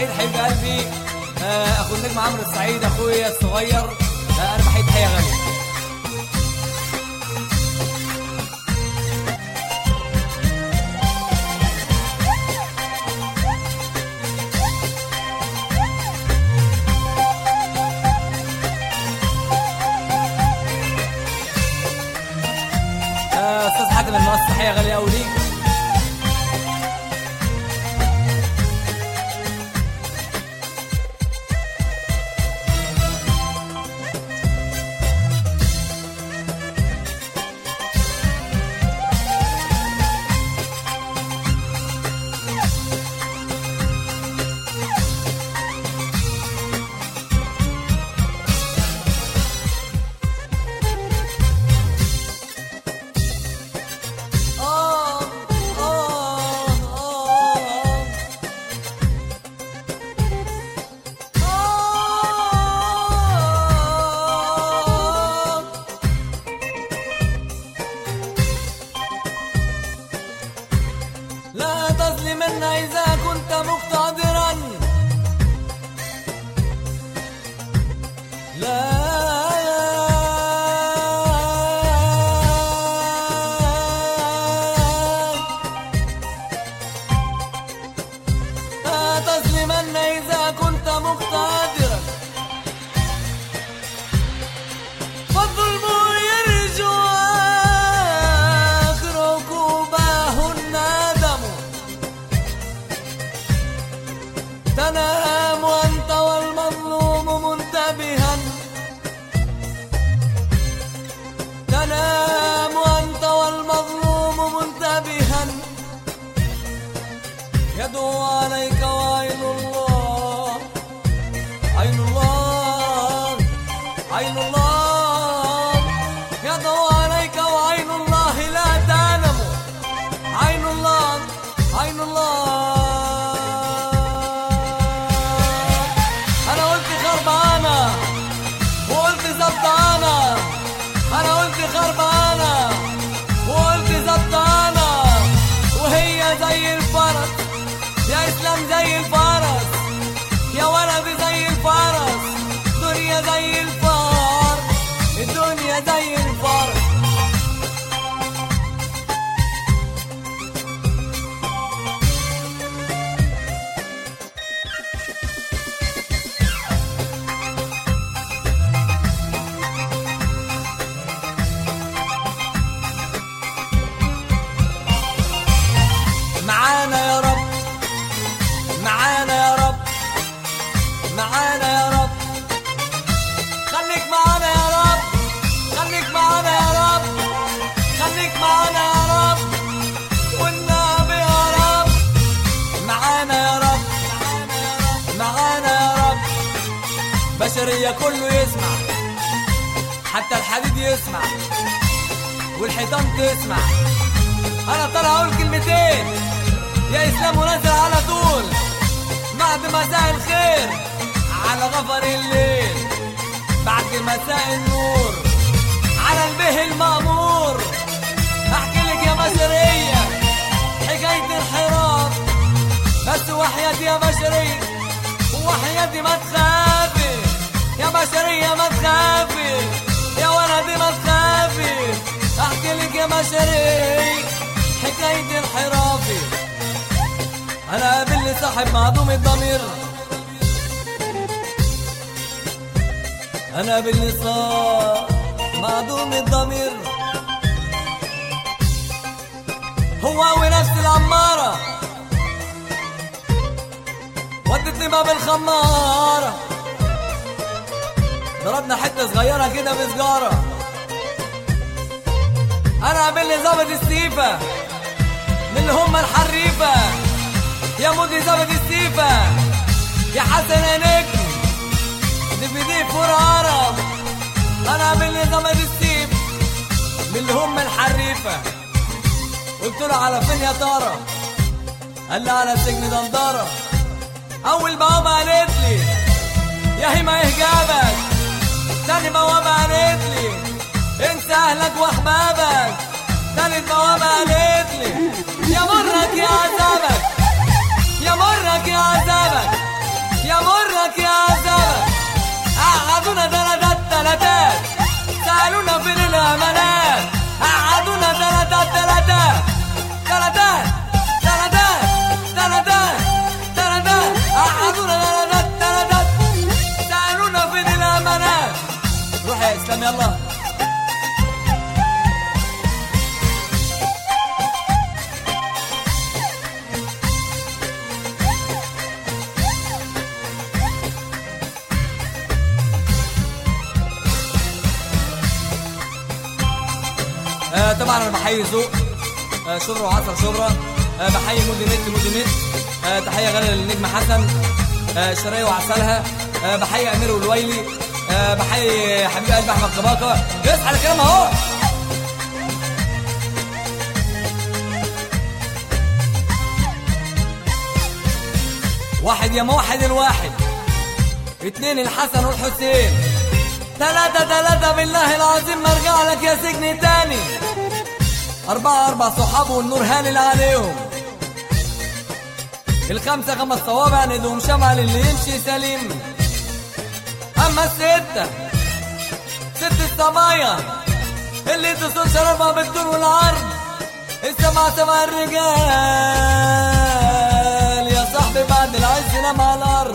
السعيد حبيب قلبي آه، اخو النجم عمرو السعيد اخويا الصغير آه، انا بحيي تحيه غاليه آه، استاذ حاتم المقص تحيه غاليه قوي ليك آه آه آه آه لا تظلمن إذا كنت مقتدرا لا لا تظلمن إذا كنت مقتدرا فالظلم يرجو آخر عقوباه الندم تنام أنت والمظلوم منتبها تنام أنت والمظلوم منتبها يدعو عليك وعين الله عين الله عين الله يدعو عليك وعين الله لا تنم عين الله عين الله انا قلت خربانه وقلت زبطانه انا قلت خربانه وقلت زبطانه وهي زي الفرس يا اسلام زي الفرس يا ولد زي الفرس دنيا زي الفار الدنيا زي الفرس معانا يا رب معانا يا رب معانا يا رب خليك معانا يا رب خليك معانا يا رب خليك معانا يا رب والنبي يا رب معانا يا رب معانا يا رب بشرية كله يسمع حتى الحديد يسمع والحيطان تسمع انا طالع اقول كلمتين يا اسلام ونازل على طول بعد مساء الخير على غفر الليل بعد مساء النور على البه المأمور احكي لك يا بشرية حكاية الحراك بس وحياتي يا بشرية وحياتي ما تخافي يا بشرية ما تخافي يا ولدي ما تخافي احكي لك يا بشرية حكاية الحرافي انا قابلني صاحب معدوم الضمير انا قابلني صاحب معدوم الضمير هو ونفس العمارة ودتني باب الخمارة ضربنا حتة صغيرة كده بسجارة انا قابلني ظابط السيفة من اللي هم الحريفة يا مودي ظابط السيفة يا حسن يا نجم دي في دي فور عرب انا قابلني ظابط السيف من اللي هم الحريفة قلت له على فين يا ترى قال لي على سجن دندرة اول بوابة قالت لي يا هي ما يهجابك تاني بوابة قالت لي انسى اهلك واحبابك تالت بوابة قالت لي يا مرك يا عذابك يا مرك يا عذابك لهم يلا آه طبعا انا بحيي ذوق آه شبرا وعسل شبرا آه بحيي مودي نت مودي نت آه تحيه غاليه للنجم حسن آه شرايه وعسلها آه بحيي امير والويلي آه بحيي حبيب قلبي احمد كباكه اصحى على الكلام اهو واحد يا موحد الواحد اتنين الحسن والحسين تلاتة تلاتة بالله العظيم ما ارجع لك يا سجن تاني أربعة أربع صحاب والنور هالل عليهم الخمسة خمس صوابع ندهم شمع للي يمشي سليم أما الستة ست الصبايا اللي تصون شرفها بالطول والعرض السبعة سبع الرجال يا صاحبي بعد العز نام على الأرض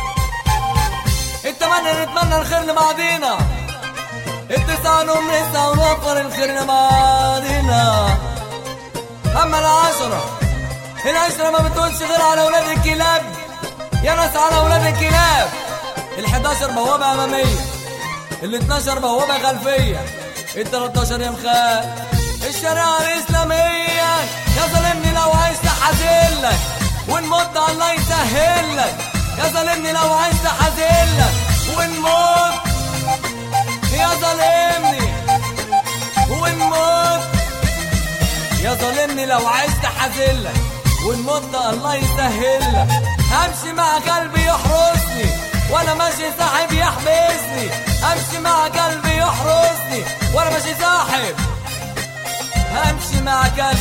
التمنى نتمنى الخير لبعضينا التسعة نقوم نسعى ونوفر الخير لبعضينا أما العشرة العشرة ما بتقولش غير على ولاد الكلاب يا ناس على ولاد الكلاب ال11 بوابة أمامية ال12 بوابة خلفية ال13 يا مخال الشريعة الإسلامية يا ظالمني لو عايز تحازلك ونموت الله يسهلك يا ظالمني لو عايز تحازلك ونموت يا ظالمني ونموت يا ظالمني لو عايز تحازلك ونموت الله يسهلك امشي مع قلبي يحرسني وانا ماشي صاحب يحبسني امشي مع قلبي يحرسني وانا ماشي صاحب امشي مع قلبي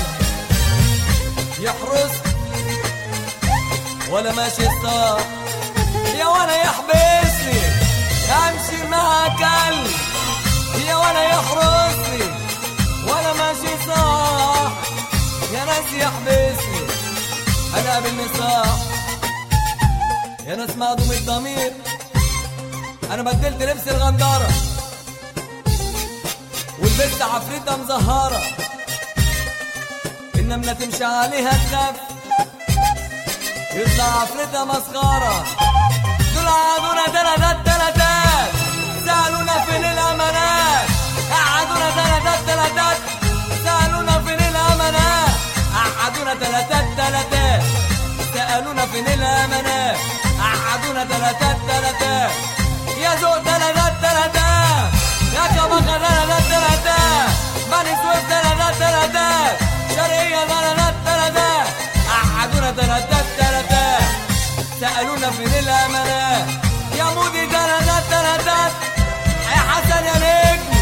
يحرسني ولا ماشي صاحب يا وانا يحبسني امشي مع قلبي يا وانا يحرسني ولا ماشي صح يا ناس يحبسني انا قابلني صح يا ناس معدوم الضمير انا بدلت لبس الغندارة والبنت عفريتها مزهرة النملة تمشي عليها تخاف يطلع عفريتها مسخرة دول قعدونا تلاتات تلاتات سألونا فين الأمانات قعدونا تلاتات تلاتات سألونا فين الأمانات قعدونا تلاتات تلاتات سألونا فين الأمانات قعدونا تلاتات تلاتات يا ذوق تلاتات تلاتات يا كبكة تلاتات تلاتات بني سويف تلاتات تلاتات شرقية تلاتات تلاتات قعدونا تلاتات تلاتات سألونا فين الأمانات يا مودي تلاتات تلاتات يا حسن يا نجم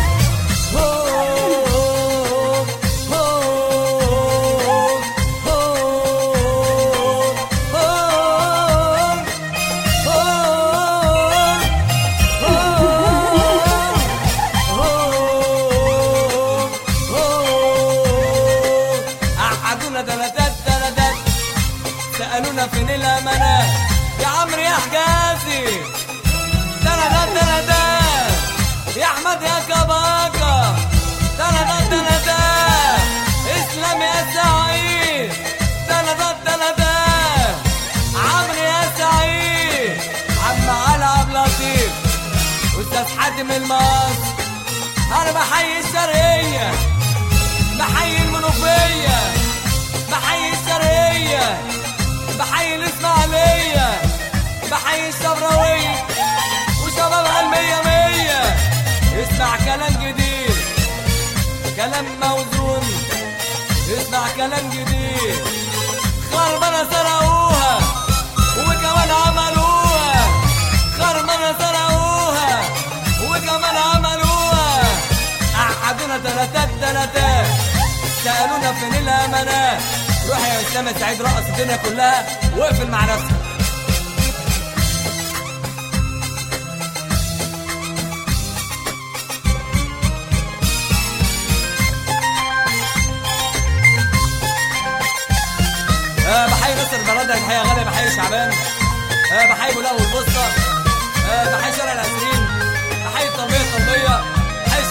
هوب، هوب، هوب، هوب، هوب، هوب. قعدونا تلاتات تلاتات سألونا فين الأمانات يا عمرو يا حجازي تلاتات تلاتات يا أحمد يا كباكا تلاتات تلاتات إسلام يا سعيد تلاتات تلاتات عمرو يا سعيد عم علي عبد اللطيف أستاذ حاتم المصر أنا بحيي الشرقية بحيي المنوفية بحيي الشرقية بحيي الإسماعيلية بحيي الشبراوية وشبابها المية مية اسمع كلام جديد كلام موزون اسمع كلام جديد خربانة سرقوها وكمان عملوها خربانة سرقوها وكمان عملوها قعدونا تلاتات تلاتات سألونا فين الأمانات روح يا اسلام يا سعيد رقص الدنيا كلها واقفل مع نفسك آه بحيي نصر البلدة بحيي غالي بحيي شعبان آه بحيي بولاق والبسطة آه بحيي شارع العسرين بحيي الطلبية الطلبية بحيي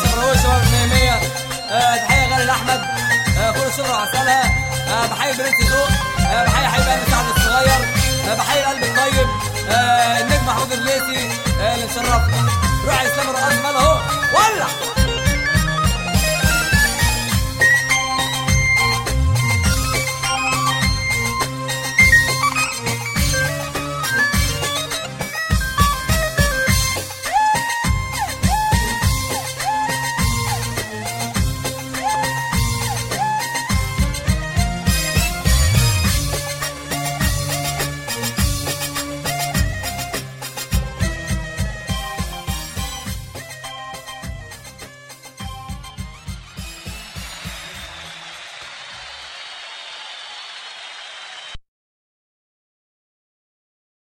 شبرا وعسلها آه، بحيي البرنس ذوق آه، بحيي حبيب قلب سعد الصغير آه، بحيي القلب الطيب آه، النجم محمود الليثي آه، اللي مشرفنا روح يا اسلام الرقاص ماله اهو ولع